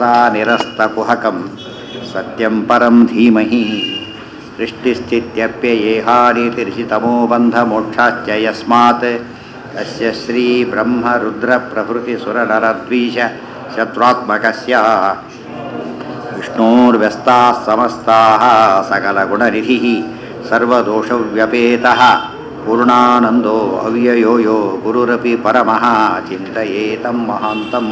सा निरस्तकुहकं सत्यं परं धीमहि सृष्टिस्थित्यप्ययेहानितिर्षितमो बन्धमोक्षाश्च यस्मात् तस्य श्रीब्रह्मरुद्रप्रभृतिसुरनरद्वीष शत्रुत्मकस्य विष्णोर्व्यस्ताः समस्ताः सकलगुणनिधिः सर्वदोषव्यपेतः पूर्णानन्दो ಅವ್ಯಯೋ ಯೋ ಗುರುರಪಿ ಪರಮಃ ಚಿಂತಯೇತಂ ಮಹಾಂತಂ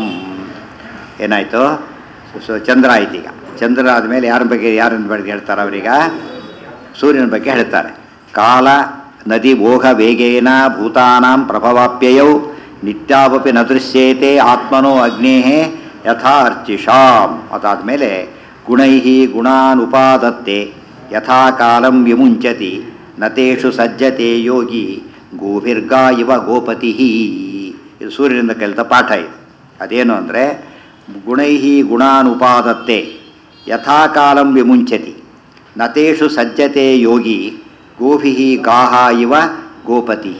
ಏನಾಯಿತು ಸೊ ಚಂದ್ರ ಆಯ್ತು ಈಗ ಚಂದ್ರ ಆದಮೇಲೆ ಯಾರ ಬಗ್ಗೆ ಯಾರನ್ನ ಬಗ್ಗೆ ಹೇಳ್ತಾರೆ ಅವರೀಗ ಸೂರ್ಯನ ಬಗ್ಗೆ ಹೇಳ್ತಾರೆ ಕಾಲ ನದಿ ಮೋಹ ವೇಗೇನ ಭೂತಾನಾಂ ಪ್ರಭವಾಪ್ಯಯೌ ನಿತ್ಯಾವಪಿ ನ ದೃಶ್ಯೇತೆ ಆತ್ಮನೋ ಅಗ್ನೇ ಯಥಾ ಅರ್ಚಿಷಾಂ ಅದಾದಮೇಲೆ ಗುಣೈ ಗುಣಾನುಪಾದತ್ತೆ ಯಥಾ ಕಾಲಂ ವಿಮುಂಚತಿ ನತೇಷು ಸಜ್ಜತೆ ಯೋಗಿ ಗೋಭಿರ್ಗಾ ಇವ ಗೋಪತಿ ಇದು ಸೂರ್ಯನಿಂದ ಕಲಿತ ಪಾಠ ಇದು ಅದೇನು ಅಂದರೆ ಗುಣೈ ಗುಣಾನುಪಾದತ್ತೆ ಯಥಾಕಾಲಂ ವಿಮುಂಚತಿ ನತೇಷು ಸಜ್ಜತೆ ಯೋಗಿ ಗೋಭಿ ಗಾಹ ಇವ ಗೋಪತಿ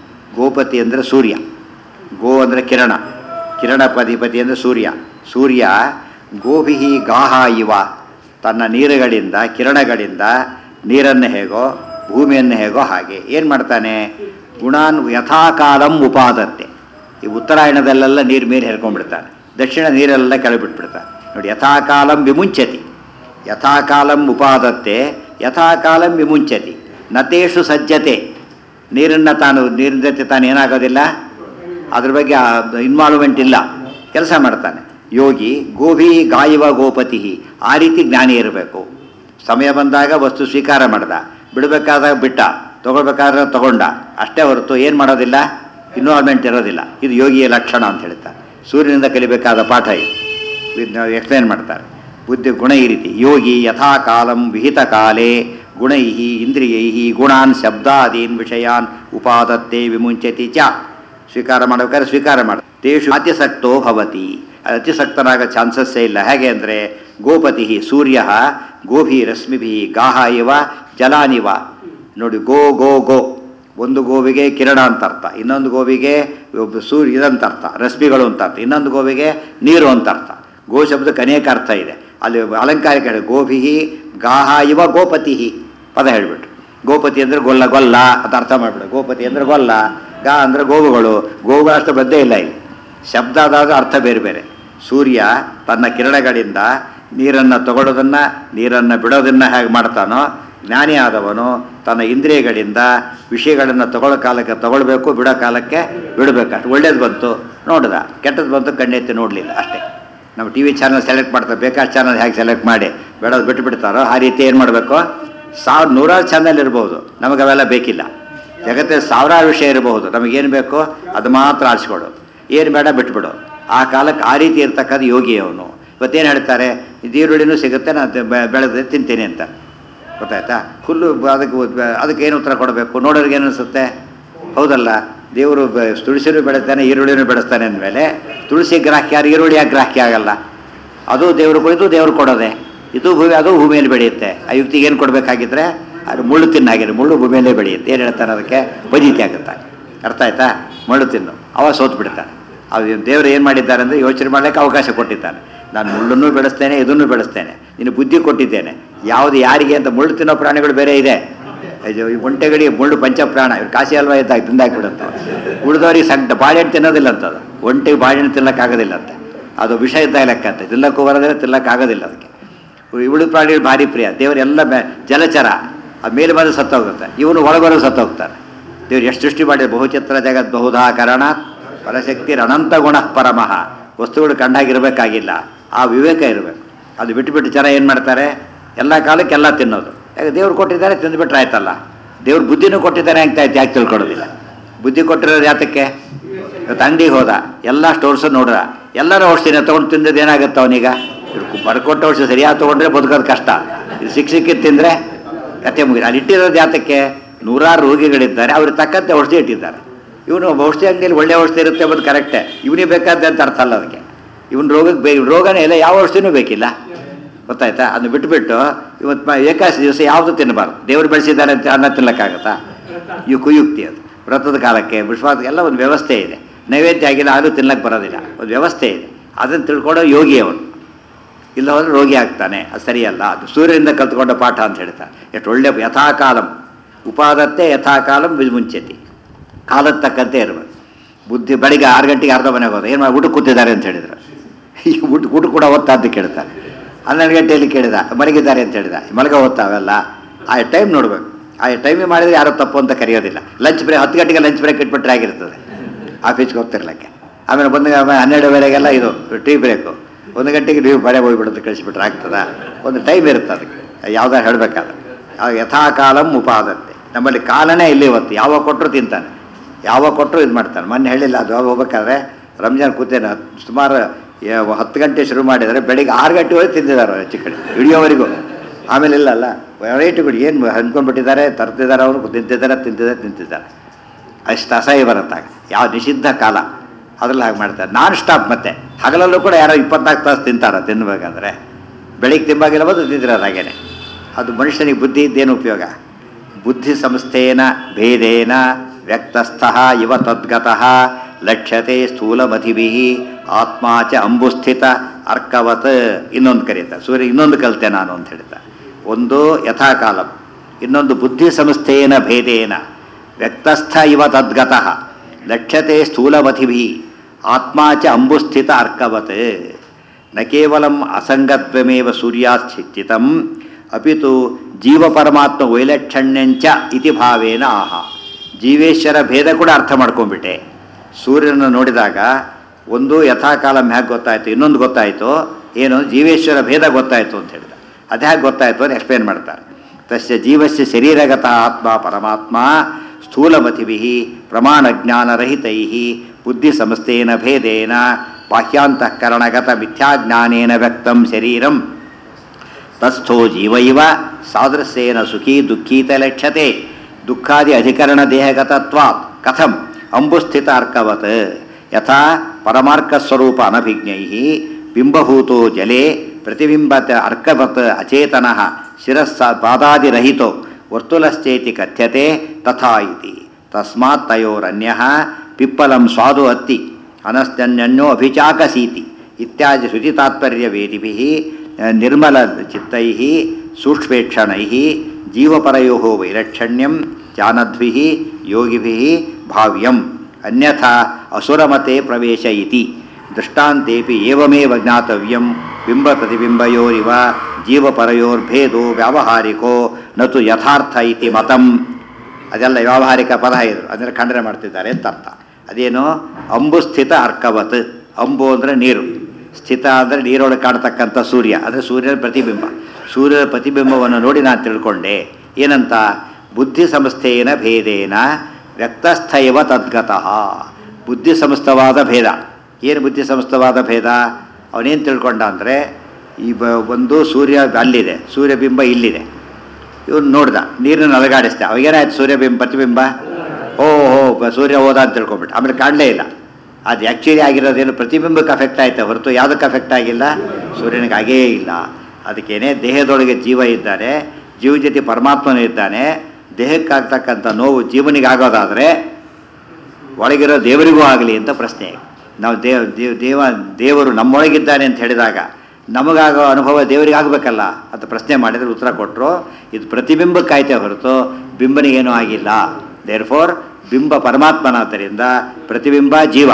ಗೋಪತಿ ಅಂದರೆ ಸೂರ್ಯ ಗೋ ಅಂದರೆ ಕಿರಣ ಕಿರಣಪಧಿಪತಿ ಅಂದರೆ ಸೂರ್ಯ ಸೂರ್ಯ ಗೋಭಿ ಗಾಹ ಇವ ತನ್ನ ನೀರುಗಳಿಂದ ಕಿರಣಗಳಿಂದ ನೀರನ್ನು ಹೇಗೋ ಭೂಮಿಯನ್ನು ಹೇಗೋ ಹಾಗೆ ಏನು ಮಾಡ್ತಾನೆ ಗುಣಾನ್ ಯಥಾಕಾಲಂ ಉಪಾದತ್ತೆ ಈ ಉತ್ತರಾಯಣದಲ್ಲೆಲ್ಲ ನೀರು ಮೇಲೆ ಹೇರ್ಕೊಂಡ್ಬಿಡ್ತಾನೆ ದಕ್ಷಿಣ ನೀರೆಲ್ಲ ಕೆಳಬಿಟ್ಬಿಡ್ತಾನೆ ನೋಡಿ ಯಥಾಕಾಲಂ ವಿಮುಂಚತಿ ಯಥಾಕಾಲಂ ಉಪಾದತ್ತೆ ಯಥಾಕಾಲಂ ವಿಮುಂಚತಿ ನತೇಷು ಸಜ್ಜತೆ ನೀರನ್ನು ತಾನು ನೀರಿನ ಜೊತೆ ತಾನು ಏನಾಗೋದಿಲ್ಲ ಅದ್ರ ಬಗ್ಗೆ ಇನ್ವಾಲ್ವ್ಮೆಂಟ್ ಇಲ್ಲ ಕೆಲಸ ಮಾಡ್ತಾನೆ ಯೋಗಿ ಗೋಭಿ ಗಾಯವ ಗೋಪತಿ ಆ ರೀತಿ ಜ್ಞಾನಿ ಇರಬೇಕು ಸಮಯ ಬಂದಾಗ ವಸ್ತು ಸ್ವೀಕಾರ ಮಾಡ್ದ ಬಿಡಬೇಕಾದಾಗ ಬಿಟ್ಟ ತೊಗೊಳ್ಬೇಕಾದ್ರೆ ತಗೊಂಡ ಅಷ್ಟೇ ಹೊರತು ಏನು ಮಾಡೋದಿಲ್ಲ ಇನ್ವಾಲ್ವ್ಮೆಂಟ್ ಇರೋದಿಲ್ಲ ಇದು ಯೋಗಿಯ ಲಕ್ಷಣ ಅಂತ ಹೇಳ್ತಾರೆ ಸೂರ್ಯನಿಂದ ಕಲಿಬೇಕಾದ ಪಾಠ ಇದು ಎಕ್ಸ್ಪ್ಲೇನ್ ಮಾಡ್ತಾರೆ ಬುದ್ಧಿ ಗುಣ ಈ ರೀತಿ ಯೋಗಿ ಯಥಾ ಕಾಲಂ ವಿಹಿತ ಕಾಲೇ ಗುಣೈ ಇಂದ್ರಿಯೈ ಗುಣಾನ್ ಶಬ್ದಾದೀನ್ ವಿಷಯಾನ್ ಉಪಾದತ್ತೆ ವಿಮುಂಚತಿ ಚ ಸ್ವೀಕಾರ ಮಾಡಬೇಕಾದ್ರೆ ಸ್ವೀಕಾರ ಮಾಡ ತೇಷು ಅತಿಸಕ್ತೋ ಭವತಿ ಅತಿಸಕ್ತನಾಗ ಚಾನ್ಸಸ್ಸೇ ಇಲ್ಲ ಹೇಗೆ ಅಂದರೆ ಗೋಪತಿ ಸೂರ್ಯ ಗೋಭಿ ರಶ್ಮಿಭಿ ಗಾಹ ಇವ ಜಲಾನಿವ ನೋಡಿ ಗೋ ಗೋ ಗೋ ಒಂದು ಗೋವಿಗೆ ಕಿರಣ ಅಂತ ಅರ್ಥ ಇನ್ನೊಂದು ಗೋವಿಗೆ ಸೂರ್ಯ ಇದಂತ ಅರ್ಥ ರಶ್ಮಿಗಳು ಅಂತ ಅರ್ಥ ಇನ್ನೊಂದು ಗೋವಿಗೆ ನೀರು ಅಂತ ಅರ್ಥ ಗೋ ಶಬ್ದಕ್ಕೆ ಅನೇಕ ಅರ್ಥ ಇದೆ ಅಲ್ಲಿ ಅಲಂಕಾರಿಕ ಹೇಳಿ ಗೋಭಿ ಗಾಹ ಇವ ಗೋಪತಿ ಪದ ಹೇಳಿಬಿಟ್ರು ಗೋಪತಿ ಅಂದರೆ ಗೊಲ್ಲ ಗೊಲ್ಲ ಅಂತ ಅರ್ಥ ಮಾಡಿಬಿಡು ಗೋಪತಿ ಅಂದರೆ ಗೊಲ್ಲ ಗಾ ಅಂದರೆ ಗೋವುಗಳು ಗೋವುಗಳು ಅಷ್ಟು ಬದ್ದೇ ಇಲ್ಲ ಇಲ್ಲಿ ಶಬ್ದ ಆದಾಗ ಅರ್ಥ ಬೇರೆ ಬೇರೆ ಸೂರ್ಯ ತನ್ನ ಕಿರಣಗಳಿಂದ ನೀರನ್ನು ತಗೊಳ್ಳೋದನ್ನು ನೀರನ್ನು ಬಿಡೋದನ್ನು ಹೇಗೆ ಮಾಡ್ತಾನೋ ಜ್ಞಾನಿ ಆದವನು ತನ್ನ ಇಂದ್ರಿಯಗಳಿಂದ ವಿಷಯಗಳನ್ನು ತಗೊಳ್ಳೋ ಕಾಲಕ್ಕೆ ತಗೊಳ್ಬೇಕು ಬಿಡೋ ಕಾಲಕ್ಕೆ ಬಿಡಬೇಕು ಅಷ್ಟು ಒಳ್ಳೇದು ಬಂತು ನೋಡ್ದ ಕೆಟ್ಟದ್ದು ಬಂತು ಕಣ್ಣೆತ್ತಿ ನೋಡಲಿಲ್ಲ ಅಷ್ಟೇ ನಮ್ಮ ಟಿ ವಿ ಚಾನಲ್ ಸೆಲೆಕ್ಟ್ ಮಾಡ್ತಾರೆ ಬೇಕಾದ ಚಾನಲ್ ಹೇಗೆ ಸೆಲೆಕ್ಟ್ ಮಾಡಿ ಬೇಡೋದು ಬಿಟ್ಟು ಬಿಡ್ತಾರೋ ಆ ರೀತಿ ಏನು ಮಾಡಬೇಕು ಸಾವಿರ ನೂರಾರು ಚಾನಲ್ ಇರ್ಬೋದು ನಮಗೆ ಅವೆಲ್ಲ ಬೇಕಿಲ್ಲ ಜಗತ್ತೇ ಸಾವಿರಾರು ವಿಷಯ ಇರಬಹುದು ನಮಗೇನು ಬೇಕೋ ಅದು ಮಾತ್ರ ಆರಿಸ್ಕೊಡೋದು ಏನು ಬೇಡ ಬಿಟ್ಬಿಡು ಆ ಕಾಲಕ್ಕೆ ಆ ರೀತಿ ಇರ್ತಕ್ಕಂಥ ಯೋಗಿ ಅವನು ಇವತ್ತೇನು ಹೇಳ್ತಾರೆ ಈರುಳ್ಳಿನೂ ಸಿಗುತ್ತೆ ನಾನು ಬೆಳೆದ್ರೆ ತಿಂತೀನಿ ಅಂತ ಗೊತ್ತಾಯ್ತಾ ಹುಲ್ಲು ಅದಕ್ಕೆ ಅದಕ್ಕೆ ಏನು ಉತ್ತರ ಕೊಡಬೇಕು ನೋಡೋರಿಗೆ ಏನು ಅನಿಸುತ್ತೆ ಹೌದಲ್ಲ ದೇವರು ತುಳಸಿನೂ ಬೆಳೆಸ್ತಾನೆ ಈರುಳ್ಳಿನೂ ಬೆಳೆಸ್ತಾನೆ ಅಂದಮೇಲೆ ತುಳಸಿ ಗ್ರಾಹ್ಯ ಈರುಳ್ಳಿ ಯಾಕೆ ಗ್ರಾಹ್ಯ ಆಗಲ್ಲ ಅದು ದೇವರು ಕೊಡಿದು ದೇವರು ಕೊಡೋದೆ ಇದು ಭೂಮಿ ಅದು ಭೂಮಿಯಲ್ಲಿ ಬೆಳೆಯುತ್ತೆ ಆ ಯುಕ್ತಿಗೆ ಏನು ಕೊಡಬೇಕಾಗಿದ್ರೆ ಅದು ಮುಳ್ಳು ತಿನ್ನಾಗಿದೆ ಮುಳ್ಳು ಭೂಮಿಯಲ್ಲೇ ಬೆಳೆಯುತ್ತೆ ಏನು ಹೇಳ್ತಾನೆ ಅದಕ್ಕೆ ಬದೀತಿ ಆಗುತ್ತೆ ಅರ್ಥ ಆಯ್ತಾ ಮುಳ್ಳು ತಿನ್ನು ಅವ ಸೋತು ಬಿಡ್ತಾನೆ ಅದು ದೇವರು ಏನು ಮಾಡಿದ್ದಾರೆ ಅಂದರೆ ಯೋಚನೆ ಮಾಡಲಿಕ್ಕೆ ಅವಕಾಶ ಕೊಟ್ಟಿದ್ದಾನೆ ನಾನು ಮುಳ್ಳನ್ನು ಬೆಳೆಸ್ತೇನೆ ಇದನ್ನು ಬೆಳೆಸ್ತೇನೆ ನಿನ್ನ ಬುದ್ಧಿ ಕೊಟ್ಟಿದ್ದೇನೆ ಯಾವುದು ಯಾರಿಗೆ ಅಂತ ಮುಳ್ಳು ತಿನ್ನೋ ಪ್ರಾಣಿಗಳು ಬೇರೆ ಇದೆ ಒಂಟೆಗಳಿಗೆ ಮುಳ್ಳು ಪಂಚಪ್ರಾಣ ಇವ್ರು ಕಾಸಿ ಹಲ್ವಾ ಇದ್ದಾಗ ತಿಂದಾಕ್ಬಿಡುತ್ತೆ ಉಳಿದವ್ರಿಗೆ ಸಂಕಟ ಬಾಳೆಹಣ್ಣು ತಿನ್ನೋದಿಲ್ಲ ಅಂತದು ಒಂಟೆಗೆ ಬಾಳೆಹಣ್ಣು ತಿನ್ನಕ್ಕಾಗೋದಿಲ್ಲ ಅಂತ ಅದು ವಿಷ ಇದ್ದಾಗ ಲೆಕ್ಕ ಅಂತ ತಿನ್ನಕ್ಕೂ ಬರೋದಿಲ್ಲ ತಿನ್ನಕ್ಕಾಗೋದಿಲ್ಲ ಅದಕ್ಕೆ ಉಳಿದ ಪ್ರಾಣಿಗಳು ಭಾರಿ ಪ್ರಿಯ ದೇವರೆಲ್ಲ ಜಲಚರ ಆ ಮೇಲೆ ಬಂದು ಸತ್ತೋಗುತ್ತೆ ಇವನು ಒಳಗೊಳಗೆ ಸತ್ತೋಗ್ತಾರೆ ದೇವ್ರು ಎಷ್ಟು ಸೃಷ್ಟಿ ಮಾಡಿದ ಬಹುಚಿತ್ರ ಜಗತ್ ಬಹುಧಾ ಕಾರಣ ಪರಶಕ್ತಿ ಅನಂತ ಗುಣ ಪರಮಃ ವಸ್ತುಗಳು ಕಂಡಾಗಿರ್ಬೇಕಾಗಿಲ್ಲ ಆ ವಿವೇಕ ಇರಬೇಕು ಅದು ಬಿಟ್ಟು ಬಿಟ್ಟು ಜನ ಏನು ಮಾಡ್ತಾರೆ ಎಲ್ಲ ಕಾಲಕ್ಕೆ ಎಲ್ಲ ತಿನ್ನೋದು ಯಾಕೆ ದೇವ್ರು ಕೊಟ್ಟಿದ್ದಾರೆ ತಿಂದುಬಿಟ್ರೆ ಆಯ್ತಲ್ಲ ದೇವ್ರ ಬುದ್ಧಿನೂ ಕೊಟ್ಟಿದ್ದಾರೆ ಅಂತ ಆಯ್ತು ಯಾಕೆ ತಿಳ್ಕೊಳ್ಳೋದಿಲ್ಲ ಬುದ್ಧಿ ಕೊಟ್ಟಿರೋದು ಯಾತಕ್ಕೆ ಇವತ್ತು ಅಂಗಡಿಗೆ ಹೋದ ಎಲ್ಲ ಸ್ಟೋರ್ಸು ನೋಡ್ದ ಎಲ್ಲರೂ ಔಷಧಿನ ತೊಗೊಂಡು ತಿಂದದ್ದು ಏನಾಗುತ್ತೆ ಅವನೀಗ ಬರ್ಕೊಟ್ಟ ಔಷಧಿ ಸರಿಯಾಗಿ ತೊಗೊಂಡ್ರೆ ಬದುಕೋದು ಕಷ್ಟ ಇದು ಸಿಕ್ಕ ಸಿಕ್ಕಿದ್ದು ತಿಂದರೆ ಕತೆ ಮುಗಿದ ಅಲ್ಲಿ ಇಟ್ಟಿರೋದು ಯಾತಕ್ಕೆ ನೂರಾರು ರೋಗಿಗಳಿದ್ದಾರೆ ಅವ್ರಿಗೆ ತಕ್ಕಂತೆ ಔಷಧಿ ಇಟ್ಟಿದ್ದಾರೆ ಇವನು ಔಷಧಿ ಅಂಗಡಿಯಲ್ಲಿ ಒಳ್ಳೆ ಔಷಧಿ ಇರುತ್ತೆ ಅನ್ನೋದು ಕರೆಕ್ಟೇ ಇವನಿಗೆ ಬೇಕಾದಂತ ಅರ್ಥ ಅಲ್ಲ ಅದಕ್ಕೆ ಇವನ್ ರೋಗಕ್ಕೆ ಬೇ ರೋಗನೇ ಇಲ್ಲ ಯಾವ ಔಷಧಿನೂ ಬೇಕಿಲ್ಲ ಗೊತ್ತಾಯ್ತಾ ಅದನ್ನ ಬಿಟ್ಬಿಟ್ಟು ಇವತ್ತು ಏಕಾದಶಿ ದಿವಸ ಯಾವುದು ತಿನ್ನಬಾರ್ದು ದೇವರು ಬೆಳೆಸಿದ್ದಾರೆ ಅಂತ ಅನ್ನ ತಿನ್ನಕ್ಕಾಗತ್ತಾ ಇವು ಕುಯುಕ್ತಿ ಅದು ವ್ರತದ ಕಾಲಕ್ಕೆ ವಿಶ್ವಾಸ ಎಲ್ಲ ಒಂದು ವ್ಯವಸ್ಥೆ ಇದೆ ನೈವೇದ್ಯ ಆಗಿಲ್ಲ ಅದು ತಿನ್ನಕ್ಕೆ ಬರೋದಿಲ್ಲ ಒಂದು ವ್ಯವಸ್ಥೆ ಇದೆ ಅದನ್ನು ತಿಳ್ಕೊಡೋ ಯೋಗಿ ಅವನು ಇಲ್ಲ ಹೋದ್ರೆ ರೋಗಿ ಆಗ್ತಾನೆ ಅದು ಸರಿಯಲ್ಲ ಅದು ಸೂರ್ಯನಿಂದ ಕಲ್ತ್ಕೊಂಡ ಪಾಠ ಅಂತ ಹೇಳ್ತಾರೆ ಎಷ್ಟು ಒಳ್ಳೆ ಯಥಾಕಾಲಂ ಉಪಾದತ್ತೆ ಯಥಾಕಾಲಂ ಮುಂಚೆತಿ ಕಾಲದ ತಕ್ಕಂತೆ ಇರಬೇಕು ಬುದ್ಧಿ ಬೆಳಿಗ್ಗೆ ಆರು ಗಂಟೆಗೆ ಅರ್ಧ ಮನೆಗೆ ಹೋದ ಏನು ಮಾಡಿ ಊಟ ಕೂತಿದ್ದಾರೆ ಅಂತ ಹೇಳಿದ್ರು ಈ ಊಟ ಊಟ ಕೂಡ ಓದ್ತಾ ಅಂತ ಕೇಳ್ತಾರೆ ಹನ್ನೆರಡು ಗಂಟೆಯಲ್ಲಿ ಕೇಳಿದ ಮಲಗಿದ್ದಾರೆ ಅಂತ ಹೇಳಿದ ಮಲಗ ಓದ್ತಾವೆಲ್ಲ ಆ ಟೈಮ್ ನೋಡ್ಬೇಕು ಆ ಟೈಮಿಗೆ ಮಾಡಿದ್ರೆ ಯಾರೋ ತಪ್ಪು ಅಂತ ಕರೆಯೋದಿಲ್ಲ ಲಂಚ್ ಬ್ರೇಕ್ ಹತ್ತು ಗಂಟೆಗೆ ಲಂಚ್ ಬ್ರೇಕ್ ಇಟ್ಬಿಟ್ರೆ ಆಗಿರ್ತದೆ ಆಫೀಸ್ಗೆ ಹೋಗ್ತಿರ್ಲಿಕ್ಕೆ ಆಮೇಲೆ ಬಂದ ಆಮೇಲೆ ಹನ್ನೆರಡುವರೆಗೆಲ್ಲ ಇದು ಟೀ ಬ್ರೇಕು ಒಂದು ಗಂಟೆಗೆ ನೀವು ಬಳೆ ಹೋಗ್ಬಿಡೋದು ಕಳಿಸ್ಬಿಟ್ರೆ ಆಗ್ತದ ಒಂದು ಟೈಮ್ ಇರುತ್ತೆ ಅದಕ್ಕೆ ಯಾವ್ದಾರು ಹೇಳಬೇಕಾದ್ರೆ ಆ ಯಥಾಕಾಲಂ ಉಪಾದತ್ತೆ ನಮ್ಮಲ್ಲಿ ಕಾಲನೇ ಇಲ್ಲಿ ಇವತ್ತು ಯಾವಾಗ ಕೊಟ್ಟರು ತಿಂತಾನೆ ಯಾವಾಗ ಕೊಟ್ಟರು ಇದು ಮಾಡ್ತಾನೆ ಮೊನ್ನೆ ಹೇಳಿಲ್ಲ ಅದು ಯಾವಾಗ ಹೋಗ್ಬೇಕಾದ್ರೆ ರಂಜಾನ್ ಕೂತೇನೆ ಸುಮಾರು ಯ- ಹತ್ತು ಗಂಟೆ ಶುರು ಮಾಡಿದರೆ ಬೆಳಿಗ್ಗೆ ಆರು ಗಂಟೆವರೆಗೆ ತಿಂದಿದ್ದಾರೆ ಹೆಚ್ಚು ಕಡೆ ಇಳಿಯೋವರೆಗೂ ಆಮೇಲೆ ಇಲ್ಲ ಅಲ್ಲ ವೆರೈಟಿಗಳು ಏನು ಅಂದ್ಕೊಂಡ್ಬಿಟ್ಟಿದ್ದಾರೆ ತರ್ತಿದ್ದಾರೆ ಅವರು ತಿಂತಿದ್ದಾರೆ ತಿಂತಿದ್ದಾರೆ ತಿಂತಿದ್ದಾರೆ ಅಷ್ಟು ಅಸಹ್ಯ ಬರುತ್ತಾಗ ಯಾವ ನಿಷಿದ್ಧ ಕಾಲ ಅದ್ರಲ್ಲಿ ಹಾಗೆ ಮಾಡ್ತಾರೆ ನಾನ್ ಸ್ಟಾಪ್ ಮತ್ತೆ ಹಗಲಲ್ಲೂ ಕೂಡ ಯಾರೋ ಇಪ್ಪತ್ನಾಲ್ಕು ತಾಸು ತಿಂತಾರ ತಿನ್ಬೇಕಂದ್ರೆ ಬೆಳಿಗ್ಗೆ ತಿಂಬಾಗಿರ್ಬೋದು ತಿಂದಿರೋದು ಹಾಗೇನೆ ಅದು ಮನುಷ್ಯನಿಗೆ ಬುದ್ಧಿ ಇದ್ದೇನು ಉಪಯೋಗ ಬುದ್ಧಿ ಸಂಸ್ಥೇನ ಭೇದೇನ ವ್ಯಕ್ತಸ್ಥ ಇವ ತದ್ಗತಃ ಲಕ್ಷ್ಯತೆ ಸ್ಥೂಲಮತಿಭಿ ಆತ್ಮ ಚ ಅಂಬುಸ್ಥಿತ ಅರ್ಕವತ್ ಇನ್ನೊಂದು ಕರೀತಾರೆ ಸೂರ್ಯ ಇನ್ನೊಂದು ಕಲಿತೆ ನಾನು ಅಂತ ಹೇಳ್ತಾರೆ ಒಂದು ಯಥಾಕಾಲಂ ಇನ್ನೊಂದು ಬುದ್ಧಿ ಸಂಸ್ಥೇನ ಭೇದೇನ ವ್ಯಕ್ತಸ್ಥ ಇವ ತದ್ಗತಃ ಲಕ್ಷ್ಯತೆ ಸ್ಥೂಲಮತಿಭಿ ಆತ್ಮ ಚ ಅಂಬುಸ್ಥಿತ ಅರ್ಕವತ್ ನ ಕೇವಲಂ ಅಸಂಗತ್ವಮೇವ ಸೂರ್ಯಾಸ್ಥಿತಂ ಅಪಿತು ಜೀವಪರಮಾತ್ಮ ವೈಲಕ್ಷಣ್ಯಂಚ ಇತಿ ಭಾವೇನ ಆಹ ಜೀವೇಶ್ವರ ಭೇದ ಕೂಡ ಅರ್ಥ ಮಾಡ್ಕೊಂಡ್ಬಿಟ್ಟೆ ಸೂರ್ಯನನ್ನು ನೋಡಿದಾಗ ಒಂದು ಯಥಾಕಾಲಂ ಹೇಗೆ ಗೊತ್ತಾಯಿತು ಇನ್ನೊಂದು ಗೊತ್ತಾಯಿತು ಏನು ಜೀವೇಶ್ವರ ಭೇದ ಗೊತ್ತಾಯಿತು ಅಂತ ಹೇಳಿದ ಅದು ಹೇಗೆ ಗೊತ್ತಾಯಿತು ಅಂತ ಎಕ್ಸ್ಪ್ಲೇನ್ ಮಾಡ್ತಾರೆ ತಸ್ಯ ಜೀವಸ್ಯ ಶರೀರಗತ ಆತ್ಮ ಪರಮಾತ್ಮ ಸ್ಥೂಲಮತಿಭಿ ಪ್ರಮಾಣಜ್ಞಾನರಹಿತೈ ಬುದ್ಧಿ ಸಂಸ್ಥೇನ ಭೇದೇನ ಬಾಹ್ಯಾಂತಃಕರಣಗತ ಮಿಥ್ಯಾಜ್ಞಾನೇನ ವ್ಯಕ್ತಂ ಶರೀರಂ ತಸ್ಥೋ ಜೀವ ಇವ ಸಾದೃಶ್ಯೇನ ಸುಖಿ ದುಃಖೀತ ಲಕ್ಷ್ಯತೆ ದುಃಖಾದಿ ಅಧಿಕರಣ ದೇಹಗತತ್ವಾತ್ ಕಥಂ ಅಂಬುಸ್ಥಿತ ಅರ್ಕವತ್ ಯಥಾ ಪರಮಾರ್ಕಸ್ವರೂಪ ಅನಭಿಜ್ಞೈ ಬಿಂಬಭೂತೋ ಜಲೆ ಪ್ರತಿಬಿಂಬತ ಅರ್ಕವತ್ ಅಚೇತನ ಶಿರಸ್ಸ ಪಾದಾದಿರಹಿತೋ ವರ್ತುಲಶ್ಚೇತಿ ಕಥ್ಯತೆ ತಥಾ ಇತಿ ತಸ್ಮಾತ್ ತಯೋರನ್ಯ ಪಿಪ್ಪಲಂ ಸ್ವಾದು ಅತ್ತಿ ಅನಸ್ತನ್ಯನ್ಯೋ ಅಭಿಚಾಕಸೀತಿ ಇತ್ಯಾದಿ ಶುಚಿತಾತ್ಪರ್ಯವೇದಿಭಿ ನಿರ್ಮಲ ಚಿತ್ತೈ ಸೂಕ್ಷ್ಮೇಕ್ಷಣೈ ಜೀವಪರಯೋ ವೈಲಕ್ಷಣ್ಯಂ ಜಾನದ್ಭಿ ಯೋಗಿಭಿ ಭಾವ್ಯಂ ಅನ್ಯಥಾ ಅಸುರಮತೆ ಪ್ರವೇಶ ಇತಿ ದೃಷ್ಟಾಂತೇಪಿ ಏವಮೇವ ಜ್ಞಾತವ್ಯಂ ಬಿಂಬ ಪ್ರತಿಬಿಂಬಯೋರಿವ ಜೀವಪರಯೋರ್ಭೇದೋ ವ್ಯಾವಹಾರಿಕೋ ನತು ಯಥಾರ್ಥ ಇತಿ ಮತಂ ಅದೆಲ್ಲ ವ್ಯಾವಹಾರಿಕ ಪದ ಇದು ಅದನ್ನು ಖಂಡನೆ ಮಾಡ್ತಿದ್ದಾರೆ ಅಂತ ಅರ್ಥ ಅದೇನು ಅಂಬು ಸ್ಥಿತ ಅರ್ಕವತ್ ಅಂಬು ಅಂದರೆ ನೀರು ಸ್ಥಿತ ಅಂದರೆ ನೀರೊಳಗೆ ಕಾಣ್ತಕ್ಕಂಥ ಸೂರ್ಯ ಅಂದರೆ ಸೂರ್ಯನ ಪ್ರತಿಬಿಂಬ ಸೂರ್ಯನ ಪ್ರತಿಬಿಂಬವನ್ನು ನೋಡಿ ನಾನು ತಿಳ್ಕೊಂಡೆ ಏನಂತ ಬುದ್ಧಿ ಸಂಸ್ಥೆಯನ ಭೇದೇನ ವ್ಯಕ್ತಸ್ಥ ಇವ ತದ್ಗತಃ ಬುದ್ಧಿ ಸಂಸ್ಥವಾದ ಭೇದ ಏನು ಬುದ್ಧಿ ಸಂಸ್ಥವಾದ ಭೇದ ಅವನೇನು ತಿಳ್ಕೊಂಡ ಅಂದರೆ ಈ ಬ ಒಂದು ಸೂರ್ಯ ಅಲ್ಲಿದೆ ಸೂರ್ಯಬಿಂಬ ಇಲ್ಲಿದೆ ಇವನು ನೋಡ್ದ ನೀರನ್ನು ಅಲಗಾಡಿಸ್ದ ಅವಾಗೇನಾಯ್ತು ಸೂರ್ಯಬಿಂಬ ಪ್ರತಿಬಿಂಬ ಓ ಹೋ ಬ- ಸೂರ್ಯ ಹೋದ ಅಂತ ತಿಳ್ಕೊಂಬಿಟ್ಟು ಆಮೇಲೆ ಕಾಣಲೇ ಇಲ್ಲ ಅದು ಆ್ಯಕ್ಚುಲಿ ಆಗಿರೋದೇನು ಪ್ರತಿಬಿಂಬಕ್ಕೆ ಅಫೆಕ್ಟ್ ಆಯ್ತು ಹೊರತು ಯಾವುದಕ್ಕೆ ಅಫೆಕ್ಟ್ ಆಗಿಲ್ಲ ಸೂರ್ಯನಿಗೆ ಆಗೇ ಇಲ್ಲ ಅದಕ್ಕೇನೆ ದೇಹದೊಳಗೆ ಜೀವ ಇದ್ದಾನೆ ಜೀವ ಜೊತೆ ಪರಮಾತ್ಮನೂ ಇದ್ದಾನೆ ದೇಹಕ್ಕಾಗ್ತಕ್ಕಂಥ ನೋವು ಜೀವನಿಗೆ ಆಗೋದಾದರೆ ಒಳಗಿರೋ ದೇವರಿಗೂ ಆಗಲಿ ಅಂತ ಪ್ರಶ್ನೆ ನಾವು ದೇವ ದೇವ ದೇವ ದೇವರು ನಮ್ಮೊಳಗಿದ್ದಾನೆ ಅಂತ ಹೇಳಿದಾಗ ನಮಗಾಗೋ ಅನುಭವ ದೇವರಿಗೆ ಆಗಬೇಕಲ್ಲ ಅಂತ ಪ್ರಶ್ನೆ ಮಾಡಿದರೆ ಉತ್ತರ ಕೊಟ್ಟರು ಇದು ಪ್ರತಿಬಿಂಬಕ್ಕಾಯ್ತೆ ಹೊರತು ಬಿಂಬನಿಗೇನೂ ಆಗಿಲ್ಲ ದೇರ್ ಫೋರ್ ಬಿಂಬ ಪರಮಾತ್ಮನಾದ್ದರಿಂದ ಪ್ರತಿಬಿಂಬ ಜೀವ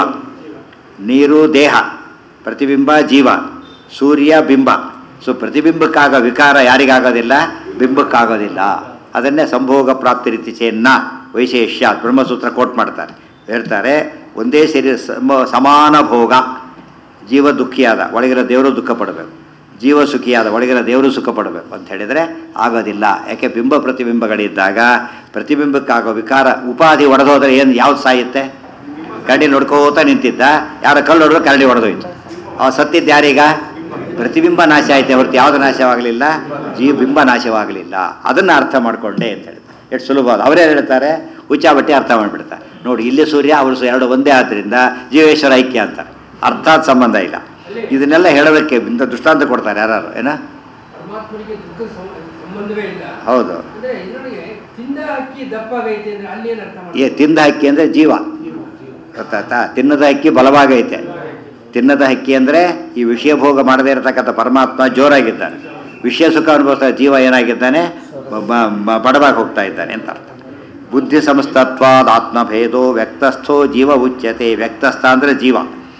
ನೀರು ದೇಹ ಪ್ರತಿಬಿಂಬ ಜೀವ ಸೂರ್ಯ ಬಿಂಬ ಸೊ ಪ್ರತಿಬಿಂಬಕ್ಕಾಗೋ ವಿಕಾರ ಯಾರಿಗಾಗೋದಿಲ್ಲ ಬಿಂಬಕ್ಕಾಗೋದಿಲ್ಲ ಅದನ್ನೇ ಸಂಭೋಗ ಪ್ರಾಪ್ತಿ ರೀತಿ ಚೇನ್ನ ವೈಶೇಷ್ಯ ಬ್ರಹ್ಮಸೂತ್ರ ಕೋಟ್ ಮಾಡ್ತಾರೆ ಹೇಳ್ತಾರೆ ಒಂದೇ ಶರೀರ ಸಮ- ಸಮಾನ ಭೋಗ ಜೀವ ದುಃಖಿಯಾದ ಒಳಗಿರೋ ದೇವರು ದುಃಖ ಪಡಬೇಕು ಜೀವ ಸುಖಿಯಾದ ಒಳಗಿರೋ ದೇವರು ಸುಖ ಪಡಬೇಕು ಅಂತ ಹೇಳಿದರೆ ಆಗೋದಿಲ್ಲ ಯಾಕೆ ಬಿಂಬ ಪ್ರತಿಬಿಂಬಗಳಿದ್ದಾಗ ಪ್ರತಿಬಿಂಬಕ್ಕಾಗೋ ವಿಕಾರ ಉಪಾಧಿ ಒಡೆದೋದ್ರೆ ಏನು ಯಾವ್ದು ಸಾಯುತ್ತೆ ಕರಡಿ ನೋಡ್ಕೋತ ನಿಂತಿದ್ದ ಯಾರ ಕಲ್ಲು ಹೊಡೆದ್ರೆ ಕರಡಿ ಹೊಡೆದೋಯ್ತು ಅವ ಸತ್ತಿದ್ದು ಯಾರೀಗ ಪ್ರತಿಬಿಂಬ ನಾಶ ಆಯ್ತೆ ಹೊರತು ಯಾವುದು ನಾಶವಾಗಲಿಲ್ಲ ಜೀವ ಬಿಂಬ ನಾಶವಾಗಲಿಲ್ಲ ಅದನ್ನು ಅರ್ಥ ಮಾಡಿಕೊಂಡೆ ಅಂತ ಹೇಳ್ತಾರೆ ಎಷ್ಟು ಸುಲಭ ಅದು ಅವರೇ ಹೇಳ್ತಾರೆ ಹುಚ್ಚಾಬಟ್ಟಿ ಅರ್ಥ ಮಾಡಿಬಿಡ್ತಾರೆ ನೋಡಿ ಇಲ್ಲಿ ಸೂರ್ಯ ಅವರು ಸು- ಎರಡು ಒಂದೇ ಆದ್ದರಿಂದ ಜೀವೇಶ್ವರ ಐಕ್ಯ ಅಂತಾರೆ ಅರ್ಥಾತ್ ಸಂಬಂಧ ಇಲ್ಲ ಇದನ್ನೆಲ್ಲ ಹೇಳೋದಕ್ಕೆ ಇಂಥ ದೃಷ್ಟಾಂತ ಕೊಡ್ತಾರೆ ಯಾರು ಏನ ಪರಮಾತ್ಮನಿಗೆ ದುಃಖದ ಸಂ- ಸಂಬಂಧವೇ ಇಲ್ಲ ಹೌದು ಅಂದ್ರೆ ಇನ್ನೊಂದಿಗೆ ತಿಂದ ಅಕ್ಕಿ ದಪ್ಪಾಗೈತೆ ಅಂದ್ರೆ ಅಲ್ಲಿ ಏನ್ ಅರ್ಥ ಏ ಮಾಡಿ ತಿಂದ ಅಕ್ಕಿ ಅಂದರೆ ಜೀವ ಗೊತ್ತಾಯ್ತಾ ತಿನ್ನದ ಅಕ್ಕಿ ಬಲವಾಗೈತೆ ತಿನ್ನದ ಹಕ್ಕಿ ಅಂದರೆ ಈ ವಿಷಯ ಭೋಗ ಮಾಡದೇ ಇರತಕ್ಕಂಥ ಪರಮಾತ್ಮ ಜೋರಾಗಿದ್ದಾನೆ ವಿಷಯ ಸುಖ ಅನುಭವಿಸ್ತಾ ಜೀವ ಏನಾಗಿದ್ದಾನೆ ಬ- ಬ- ಬಡವಾಗಿ ಹೋಗ್ತಾ ಇದ್ದಾನೆ ಅಂತ ಅರ್ಥ ಬುದ್ಧಿ ಸಂಸ್ತತ್ವಾದ ಆತ್ಮಭೇದೋ ವ್ಯಕ್ತಸ್ಥೋ ಜೀವ ಉಚ್ಯತೆ ವ್ಯಕ್ತಸ್ಥ ಅಂದರೆ ಜೀವ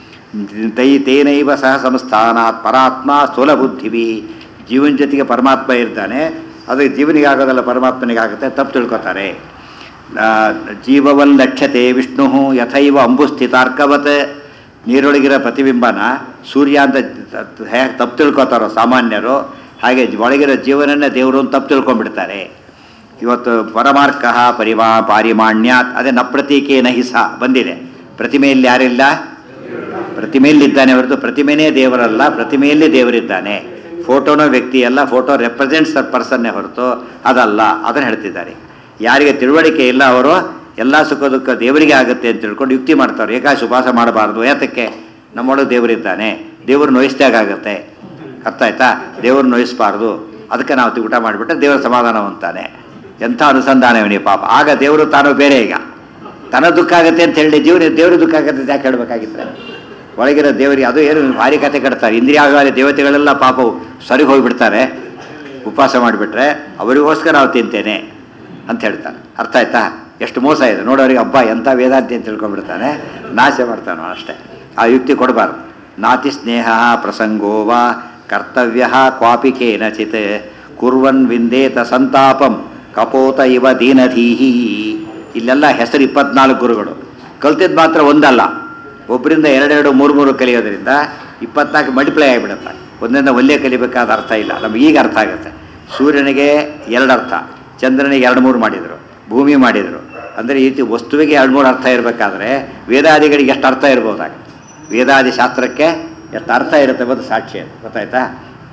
ತೈ ತೇನೈವ ಸಹ ಸಂಸ್ಥಾನಾತ್ ಪರಾತ್ಮ ಸ್ಥೂಲ ಬುದ್ಧಿವಿ ಜೀವನ ಜೊತೆಗೆ ಪರಮಾತ್ಮ ಇರ್ತಾನೆ ಅದು ಜೀವನಿಗೆ ಆಗೋದಲ್ಲ ಪರಮಾತ್ಮನಿಗೆ ಆಗುತ್ತೆ ತಪ್ಪು ತಿಳ್ಕೊತಾರೆ ಆ, ಜೀವವಲ್ ಲಕ್ಷ್ಯತೆ ವಿಷ್ಣು ಯಥೈವ ಅಂಬುಸ್ಥಿತಾರ್ಕವತ್ ನೀರೊಳಗಿರೋ ಪ್ರತಿಬಿಂಬನ ಸೂರ್ಯ ಅಂತ ಹೇಗೆ ತಪ್ಪು ತಿಳ್ಕೊತಾರೋ ಸಾಮಾನ್ಯರು ಹಾಗೆ ಒಳಗಿರೋ ಜೀವನನ್ನೇ ದೇವರು ಅಂತ ತಪ್ಪು ತಿಳ್ಕೊಂಡ್ಬಿಡ್ತಾರೆ ಇವತ್ತು ಪರಮಾರ್ಕ ಪರಿಮಾ ಪಾರಿಮಾಣ್ಯಾತ್ ಅದೇ ನಪ್ರತೀಕೆ ನಹಿಸ ಬಂದಿದೆ ಪ್ರತಿಮೆಯಲ್ಲಿ ಯಾರಿಲ್ಲ ಪ್ರತಿಮೆಯಲ್ಲಿದ್ದಾನೆ ಹೊರತು ಪ್ರತಿಮೆನೇ ದೇವರಲ್ಲ ಪ್ರತಿಮೆಯಲ್ಲಿ ದೇವರಿದ್ದಾನೆ ಫೋಟೋನೋ ವ್ಯಕ್ತಿ ಅಲ್ಲ ಫೋಟೋ ರೆಪ್ರೆಸೆಂಟ್ಸ್ ದ ಪರ್ಸನ್ನೇ ಹೊರತು ಅದಲ್ಲ ಅದನ್ನು ಹೇಳ್ತಿದ್ದಾರೆ ಯಾರಿಗೆ ತಿಳುವಳಿಕೆ ಇಲ್ಲ ಅವರು ಎಲ್ಲ ಸುಖ ದುಃಖ ದೇವರಿಗೆ ಆಗುತ್ತೆ ಅಂತ ತಿಳ್ಕೊಂಡು ಯುಕ್ತಿ ಮಾಡ್ತಾರೆ ಏಕಾಶ ಉಪವಾಸ ಮಾಡಬಾರ್ದು ಯಾತಕ್ಕೆ ನಮ್ಮೊಳಗೆ ದೇವರಿದ್ದಾನೆ ದೇವರು ನೋಯಿಸಿದಾಗ ಆಗುತ್ತೆ ಅರ್ಥ ಆಯ್ತಾ ದೇವರು ನೋಯಿಸಬಾರ್ದು ಅದಕ್ಕೆ ನಾವು ಊಟ ಮಾಡಿಬಿಟ್ರೆ ದೇವರ ಸಮಾಧಾನ ಅಂತಾನೆ ಎಂಥ ಅನುಸಂಧಾನ ಇವನಿಗೆ ಪಾಪ ಆಗ ದೇವರು ತಾನು ಬೇರೆ ಈಗ ತನ್ನ ದುಃಖ ಆಗುತ್ತೆ ಅಂತ ಹೇಳಿ ಜೀವನ ದೇವ್ರ ದುಃಖ ಆಗುತ್ತೆ ಅಂತ ಯಾಕೆ ಹೇಳ್ಬೇಕಾಗಿದ್ರೆ ಒಳಗಿರೋ ದೇವರಿಗೆ ಅದು ಏನು ಭಾರಿ ಕತೆ ಕಟ್ತಾರೆ ಇಂದ್ರಿಯಾಗಾಲಿ ದೇವತೆಗಳೆಲ್ಲ ಪಾಪವು ಸರಿಗೆ ಹೋಗಿಬಿಡ್ತಾರೆ ಉಪವಾಸ ಮಾಡಿಬಿಟ್ರೆ ಅವರಿಗೋಸ್ಕರ ನಾವು ತಿಂತೇನೆ ಅಂತ ಹೇಳ್ತಾನೆ ಅರ್ಥ ಆಯ್ತಾ ಎಷ್ಟು ಮೋಸ ಇದೆ ನೋಡೋರಿಗೆ ಹಬ್ಬ ಎಂಥ ವೇದಾಂತಿ ಅಂತ ತಿಳ್ಕೊಂಡ್ಬಿಡ್ತಾನೆ ನಾಶ ಮಾಡ್ತಾನೋ ಅಷ್ಟೇ ಆ ಯುಕ್ತಿ ಕೊಡಬಾರ್ದು ನಾತಿ ಸ್ನೇಹ ಪ್ರಸಂಗೋ ವಾ ಕರ್ತವ್ಯ ಕ್ವಾಪಿ ಕೇನಚಿತ್ ಕುರ್ವನ್ ವಿಂದೇತ ಸಂತಾಪಂ ಕಪೋತ ಇವ ದೀನಧೀಹಿ ಇಲ್ಲೆಲ್ಲ ಹೆಸರು ಇಪ್ಪತ್ನಾಲ್ಕು ಗುರುಗಳು ಕಲ್ತಿದ್ದು ಮಾತ್ರ ಒಂದಲ್ಲ ಒಬ್ಬರಿಂದ ಎರಡೆರಡು ಮೂರು ಮೂರು ಕಲಿಯೋದ್ರಿಂದ ಇಪ್ಪತ್ನಾಲ್ಕು ಮಲ್ಟಿಪ್ಲೈ ಆಗಿಬಿಡುತ್ತೆ ಒಂದರಿಂದ ಒಂದೇ ಕಲಿಬೇಕಾದ ಅರ್ಥ ಇಲ್ಲ ನಮ್ಗೆ ಈಗ ಅರ್ಥ ಆಗುತ್ತೆ ಸೂರ್ಯನಿಗೆ ಎರಡು ಅರ್ಥ ಚಂದ್ರನಿಗೆ ಎರಡು ಮೂರು ಮಾಡಿದರು ಭೂಮಿ ಮಾಡಿದರು ಅಂದರೆ ಈ ರೀತಿ ವಸ್ತುವಿಗೆ ಎರಡು ಮೂರು ಅರ್ಥ ಇರಬೇಕಾದ್ರೆ ವೇದಾದಿಗಳಿಗೆ ಎಷ್ಟು ಅರ್ಥ ಇರ್ಬೋದಾಗ ವೇದಾದಿ ಶಾಸ್ತ್ರಕ್ಕೆ ಎಷ್ಟು ಅರ್ಥ ಇರುತ್ತೆ ಬಂದು ಸಾಕ್ಷಿ ಅದು ಗೊತ್ತಾಯ್ತಾ